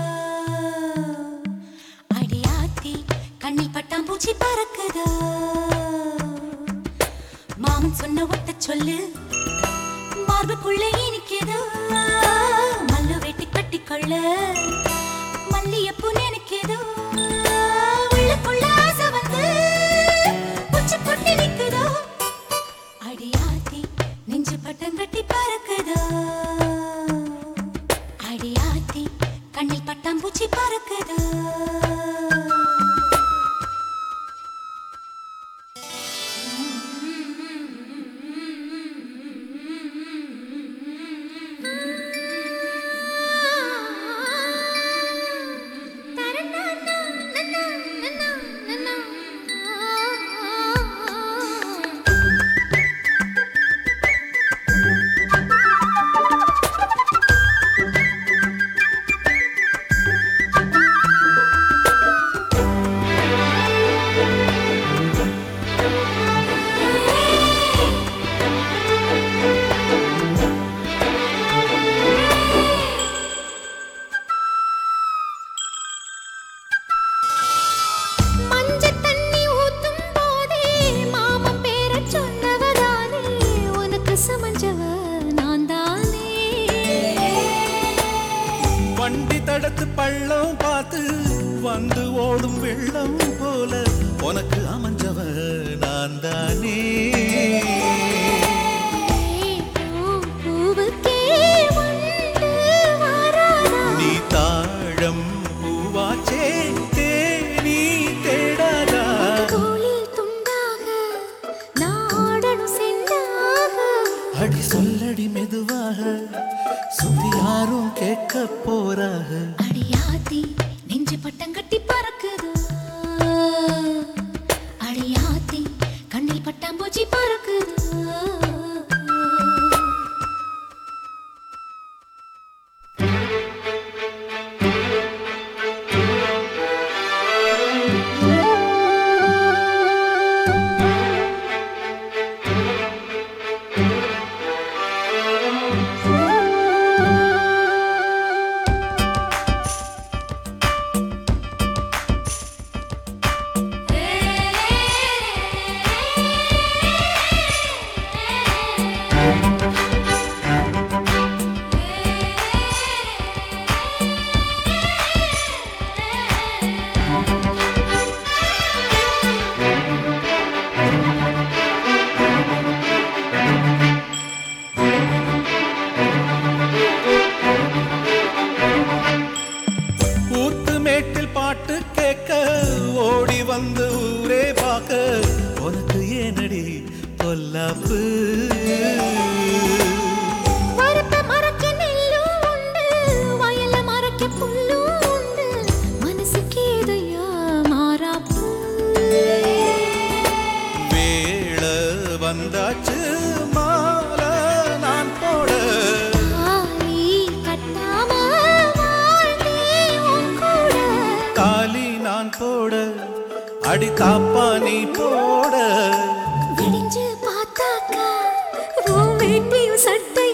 அடியாத்தி கண்ணில் பட்டாம்பூச்சி பறக்குதோ மாமன் சொன்ன ஒட்ட சொல்லு மார்புக்குள்ளே இனிக்குதோ மல்லு வெட்டி கட்டிக்கொள்ள மல்லியப்பூ நினைக்குதோ உள்ளுக்குள்ள ஆசை வந்து உச்சி கொட்டி நிக்குதோ அடியாத்தி நெஞ்சு பட்டம் கட்டி பறக்குதோ அடியாத்தி கண்ணில் பட்டாம்பூச்சி பறக்குதோ மஞ்சள் தண்ணி ஊத்தும் போதே மாமன் பேரச் சொன்னவதானே உனக்கு சமஞ்சவ நான் தானே வண்டி தடத்து பள்ளம் பார்த்து வந்து ஓடும் வெள்ளம் போல உனக்கு அமைஞ்சவ நான் தானே பூ பூவுக்கே வண்டு வாராதா நீ தாழம் பூவாச்சே தேனி தேடாதா கோலில் துண்டாக நாடனும் செண்டாக அடி சொல்லடி மெதுவாக சுத்தி யாரும் கேட்க போறாக அடியாத்தி நெஞ்சு பட்டம் கட்டி பறக்குது அடியாத்தி கண்ணில் பட்டாம்பூச்சி பறக்குது ஊத்து மேட்டில் பாட்டு கேட்க ஓடி வந்து ஊரே பார்க்க உனக்கு ஏனடி பொல்லாப்பு வரப்ப மரக்க நெல்லும் உண்டு வயல்ல மரக்க புல்லும் உண்டு மனசுக்கு ஏதையா மாறாப்பு வேள வந்தாச்சு மாலை நான் போட தாலி கட்டாம வாழ்ந்தே உன் கூட காலி நான் போட அடி காப்பா நீ போட விடிஞ்சு பார்த்தாக்கா உன் வேட்டியும் சட்டை